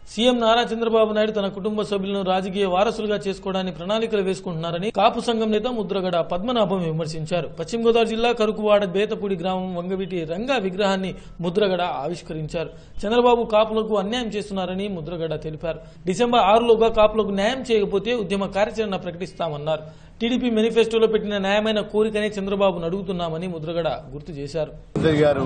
CM Nara Chandrababu Naidu తన కుటుంబ సభ్యులను రాజకీయ వారసులుగా చేసుకోవడానికి ప్రణాళికలు వేసుకుంటున్నారని కాపు సంఘం నేత ముద్రగడ పద్మనాభం విమర్శించారు పశ్చిమ గోదావరి జిల్లా కరుకువాడ బేతపూడి గ్రామం వంగవీటి రంగా విగ్రహాన్ని ముద్రగడ ఆవిష్కరించారు చంద్రబాబు కాపులకు అన్యాయం చేస్తున్నారని ముద్రగడ తెలిపారు డిసెంబర్ ఆరులోగా కాపులకు న్యాయం చేయకపోతే ఉద్యమ కార్యాచరణ ప్రకటిస్తామన్నారు టీడీపీ మేనిఫెస్టోలో పెట్టిన న్యాయమైన కోరికనే చంద్రబాబును అడుగుతున్నామని ముద్రగడ గుర్తు చేశారు ముఖ్యమంత్రి గారు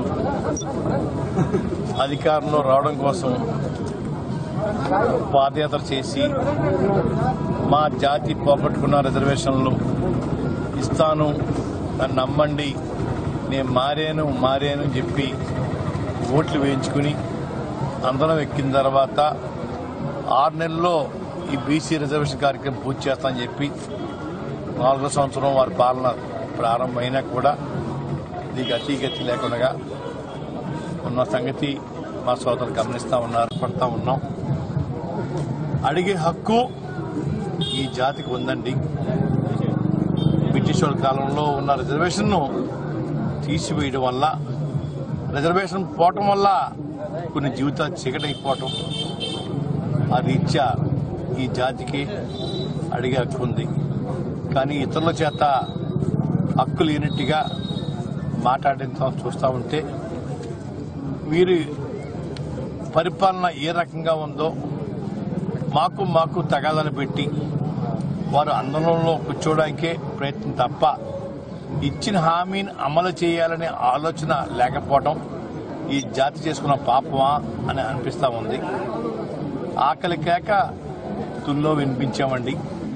అధికారంలో రావడం కోసం పాదయాత్ర చేసి మా జాతి పోగొట్టుకున్న రిజర్వేషన్లు ఇస్తాను నన్ను నమ్మండి నేను మారాను మారాను అని చెప్పి ఓట్లు వేయించుకుని అందరం ఎక్కిన తర్వాత ఆరు నెలల్లో ఈ బీసీ రిజర్వేషన్ కార్యక్రమం పూర్తి చేస్తానని చెప్పి నాలుగో సంవత్సరం వారి పాలన ప్రారంభమైనా కూడా దీనికి అతీగతి లేకుండా ఉన్న సంగతి మా సోదరులు గమనిస్తా ఉన్నారు పడతా ఉన్నాం అడిగే హక్కు ఈ జాతికి ఉందండి బ్రిటిష్ వాళ్ళ కాలంలో ఉన్న రిజర్వేషన్ను తీసివేయడం వల్ల రిజర్వేషన్ పోవటం వల్ల కొన్ని జీవితాలు చీకటైపోవటం ఆ రీత్యా ఈ జాతికి అడిగే హక్కు ఉంది కానీ ఇతరుల చేత హక్కు లేనట్టుగా మాట్లాడడం చూస్తూ ఉంటే వీరి పరిపాలన ఏ రకంగా ఉందో మాకు మాకు తగాదని పెట్టి వారు ఆందోళనలో కూర్చోవడానికే ప్రయత్నం తప్ప ఇచ్చిన హామీని అమలు చేయాలనే ఆలోచన లేకపోవడం ఈ జాతి చేసుకున్న పాపమా అని అనిపిస్తా ఉంది ఆకలి కేక తుల్లో వినిపించామండి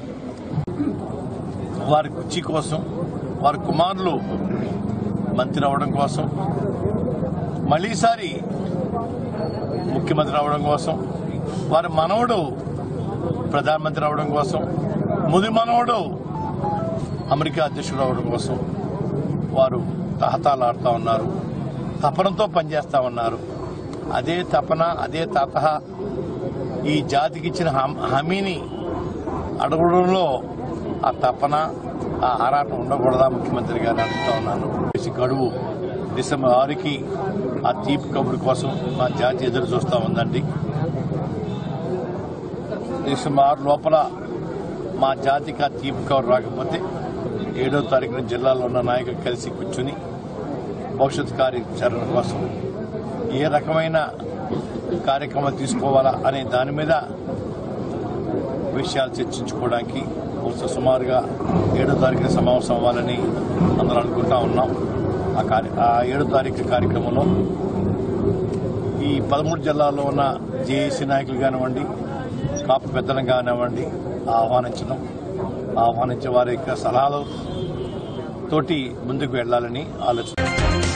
వారి కుర్చీ కోసం వారి కుమారులు మంత్రి అవడం కోసం మళ్ళీసారి ముఖ్యమంత్రి అవడం కోసం వారి మనవడు ప్రధానమంత్రి అవడం కోసం ముది మనవడు అమెరికా అధ్యక్షుడు అవడం కోసం వారు తహతాలాడుతూ ఉన్నారు తపనతో పనిచేస్తా ఉన్నారు అదే తపన అదే తప ఈ జాతికి ఇచ్చిన హామ్- హామీని అడగడంలో ఆ తపన ఆ ఆరాటం ఉండకూడదా ముఖ్యమంత్రి గారిని అడుగుతా ఉన్నాను చేసి గడువు డిసెంబర్ ఆరుకి ఆ తీపి కబురు కోసం మా జాతి ఎదురు చూస్తా ఉందండి డిసెంబర్ ఆరు లోపల మా జాతికి ఆ తీపి కబురు రాకపోతే ఏడో తారీఖున జిల్లాలో ఉన్న నాయకులు కలిసి కూర్చుని భవిష్యత్ కార్యాచరణ కోసం ఏ రకమైన కార్యక్రమాలు తీసుకోవాలా అనే దాని మీద విషయాలు చర్చించుకోవడానికి బహుశా సుమారుగా ఏడో తారీఖున సమావేశం అవ్వాలని అందరూ అనుకుంటా ఉన్నాం ఆ కార్య ఆ ఏడో తారీఖు కార్యక్రమంలో ఈ పదమూడు జిల్లాల్లో ఉన్న జేఏసీ నాయకులు కానివ్వండి కాపు పెద్దలు కానివ్వండి ఆహ్వానించడం ఆహ్వానించే వారి యొక్క సలహాలు తోటి ముందుకు వెళ్లాలని ఆలోచన